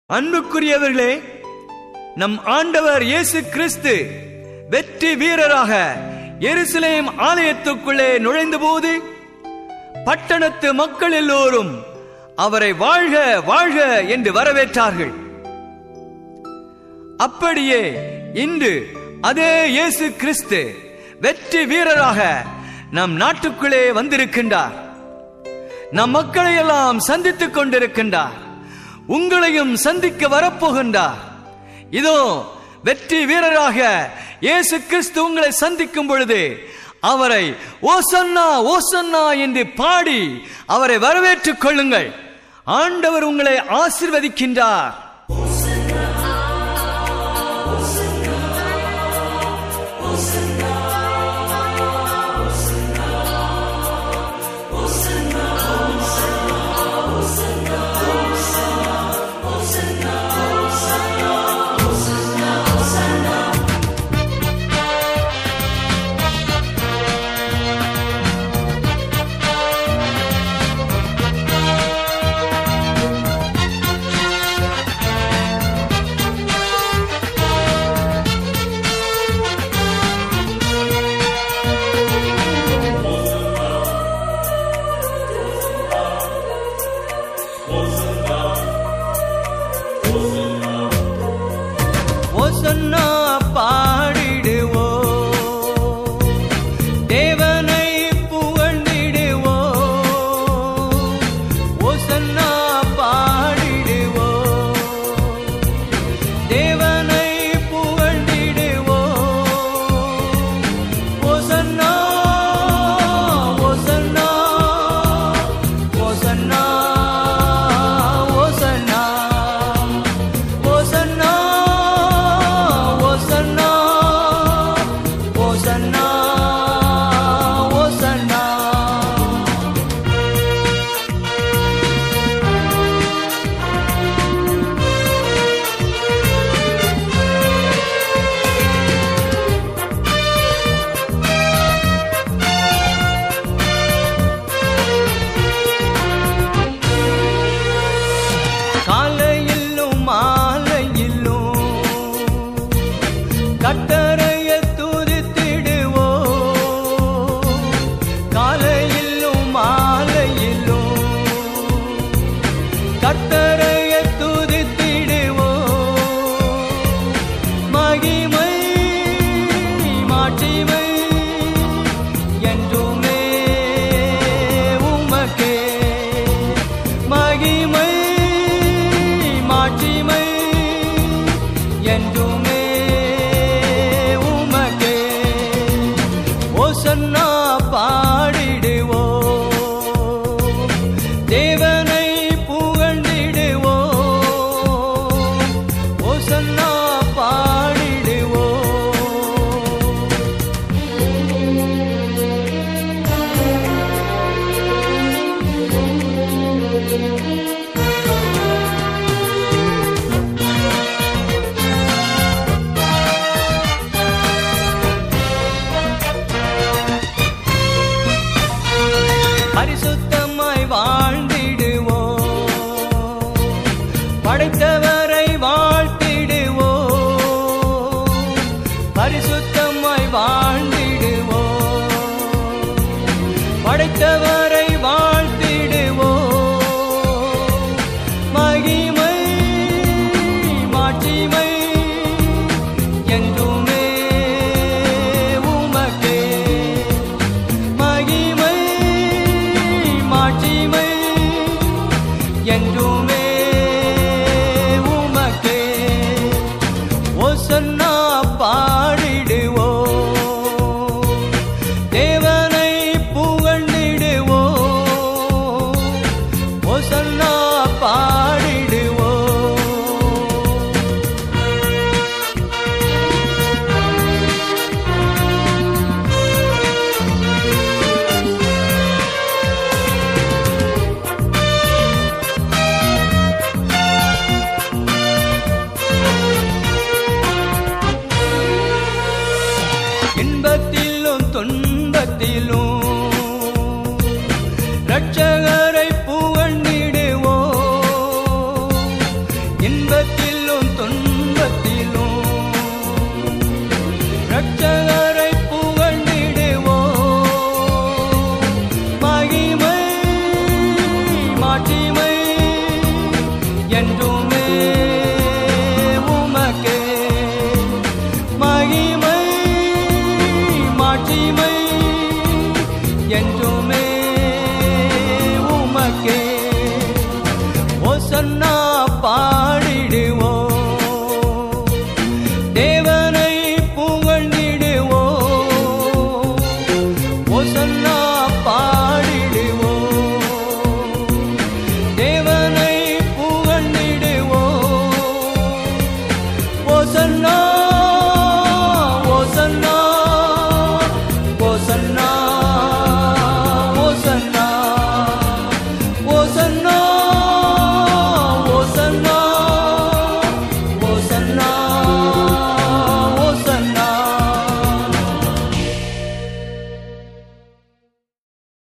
அன்புக்குரியவர்களே நம் ஆண்டவர் இயேசு கிறிஸ்து வெற்றி வீரராக எருசலேம் ஆலயத்துக்குள்ளே நுழைந்தபோது பட்டணத்து மக்கள் எல்லோரும் அவரை வாழ்க வாழ்க என்று வரவேற்றார்கள் அப்படியே இன்று அதே இயேசு கிறிஸ்து வெற்றி வீரராக நம் நாட்டுக்குள்ளே வந்திருக்கின்றார் நம் மக்களை எல்லாம் சந்தித்துக் கொண்டிருக்கின்றார் உங்களையும் சந்திக்க வரப்போகின்றார் இதோ வெற்றி வீரராக இயேசு கிறிஸ்து உங்களை சந்திக்கும் பொழுது அவரை ஓசன்னா ஓசன்னா என்று பாடி அவரை வரவேற்றுக் கொள்ளுங்கள் ஆண்டவர் உங்களை ஆசிர்வதிக்கின்றார் ஓசன்னா பாடிடுவோ தேவனை புகழ்ந்திடுவோ ஓசன்னா பாடிடுவோ தேவனை புகழ்ந்திடுவோ ஓசன்னா ஓசன்னா ஓசன்னா ஓசன்னா ஓசன்னா ஓசன்னா ஓசன்னா ஓசன்னா காலையிலும் மாலையிலும் கட்டரைய துதித்திடுவோ காலையிலும் மாலையிலும் கட்டரைய துதித்திடுவோ மகிமை மாட்சிமை என்றுமே உமக்கே மகிமை மாட்சிமை என்றுமே உமக்கே ஓசன்னா பாடிடுவோ தேவனை புகழ்ந்திடுவோ ஓசன்னா பாடிடுவோ பரிசுத்தமாய் வாழ்ந்திடுவோ படைத்தவரை வாழ்த்திடுவோ பரிசுத்தமாய் வாழ்ந்திடுவோ படைத்தவரை வாழ்த்திடுவோ மகிமை மாட்சிமை என்றுமே உமக்கே மகிமை மாட்சிமை என்றுமே உமக்கே இன்பத்தில்